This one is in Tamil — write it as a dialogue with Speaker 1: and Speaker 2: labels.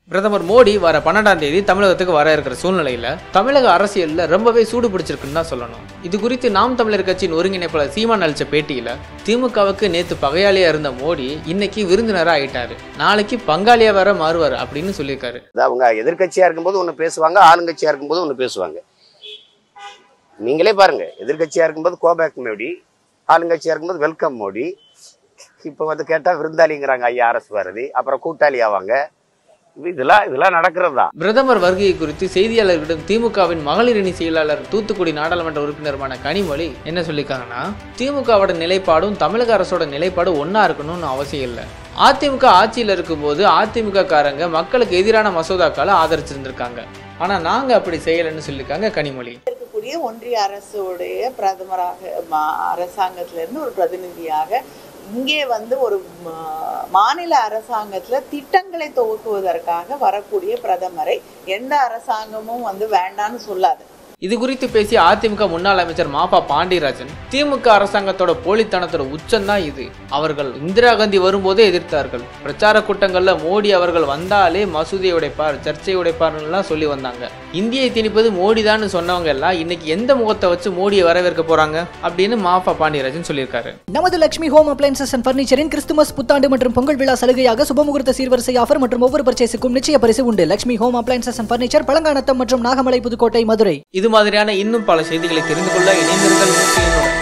Speaker 1: பிரதமர் மோடி வர பன்னெண்டாம் தேதி தமிழகத்துக்கு வர இருக்கிற சூழ்நிலையில தமிழக அரசியல்ல ரொம்பவே சூடு பிடிச்சிருக்குன்னு தான் சொல்லணும் இது குறித்து நாம் தமிழர் கட்சியின் ஒருங்கிணைப்பாளர் சீமான் அளிச்ச பேட்டியில திமுகவுக்கு நேத்து பகையாளியா இருந்த மோடி இன்னைக்கு விருந்தினரா ஆயிட்டாரு நாளைக்கு பங்காளியா வர மாறுவார் அப்படின்னு சொல்லியிருக்காரு
Speaker 2: அது அவங்க எதிர்க்கட்சியா இருக்கும்போது ஒன்று பேசுவாங்க ஆளுங்கட்சியா இருக்கும்போது ஒன்று பேசுவாங்க நீங்களே பாருங்க எதிர்க்கட்சியா இருக்கும்போது கோபேக் மோடி ஆளுங்கட்சியா இருக்கும்போது வெல்கம் மோடி இப்போ வந்து கேட்டா விருந்தாளிங்கிறாங்க ஐயா அரசு பாரதி அப்புறம் கூட்டாளி ஆவாங்க இது- இதெல்லாம் இதெல்லாம் நடக்கிறது தான்
Speaker 1: பிரதமர் வருகை குறித்து செய்தியாளர்களிடம் திமுகவின் மகளிர் அணி செயலாளர் தூத்துக்குடி நாடாளுமன்ற உறுப்பினருமான கனிமொழி என்ன சொல்லியிருக்காங்கன்னா திமுகவோட நிலைப்பாடும் தமிழக அரசோட நிலைப்பாடும் ஒண்ணா இருக்கணும்னு அவசியம் இல்லை அதிமுக ஆட்சியில் இருக்கும்போது அதிமுக காரங்க மக்களுக்கு எதிரான மசோதாக்களை ஆதரிச்சிருந்திருக்காங்க ஆனா நாங்க அப்படி செய்யலைன்னு சொல்லியிருக்காங்க கனிமொழி
Speaker 3: இருக்கக்கூடிய ஒன்றிய அரசுடைய பிரதமராக மா- அரசாங்கத்திலிருந்து ஒரு பிரதிநிதியாக இங்கே வந்து ஒரு மா- மாநில அரசாங்கத்துல திட்டங்களை துவக்குவதற்காக வரக்கூடிய பிரதமரை எந்த அரசாங்கமும் வந்து வேண்டான்னு சொல்லாது
Speaker 1: இது குறித்து பேசிய அதிமுக முன்னாள் அமைச்சர் மாபா பாண்டியராஜன் திமுக அரசாங்கத்தோட போலித்தனத்தோட உச்சம்தான் இது அவர்கள் இந்திரா காந்தி வரும்போதே எதிர்த்தார்கள் பிரச்சார கூட்டங்கள்ல மோடி அவர்கள் வந்தாலே மசூதியை உடைப்பார் சர்ச்சை உடைப்பார்லாம் சொல்லி வந்தாங்க இந்தியை திணிப்பது மோடி தான் சொன்னவங்க எல்லாம் இன்னைக்கு எந்த முகத்தை வச்சு மோடியை வரவேற்க போறாங்க அப்படின்னு மாபா பாண்டியராஜன் சொல்லியிருக்காரு
Speaker 4: நமது லட்சுமி ஹோம் அப்ளைன்சஸ் அண்ட் ஃபர்னிச்சரின் கிறிஸ்துமஸ் புத்தாண்டு மற்றும் பொங்கல் விழா சலுகையாக சுபமுகூர்த்த சீர்வரிசை ஆஃபர் மற்றும் ஒவ்வொரு பர்ச்சேஸுக்கும் நிச்சய பரிசு உண்டு Lakshmi home appliances and furniture Palanganatham மற்றும் நாகமலை புதுக்கோட்டை மதுரை
Speaker 1: இது மாதிரியான இன்னும் பல செய்திகளை தெரிந்து கொள்ள இணைந்திருங்கள் முக்கியனுடன்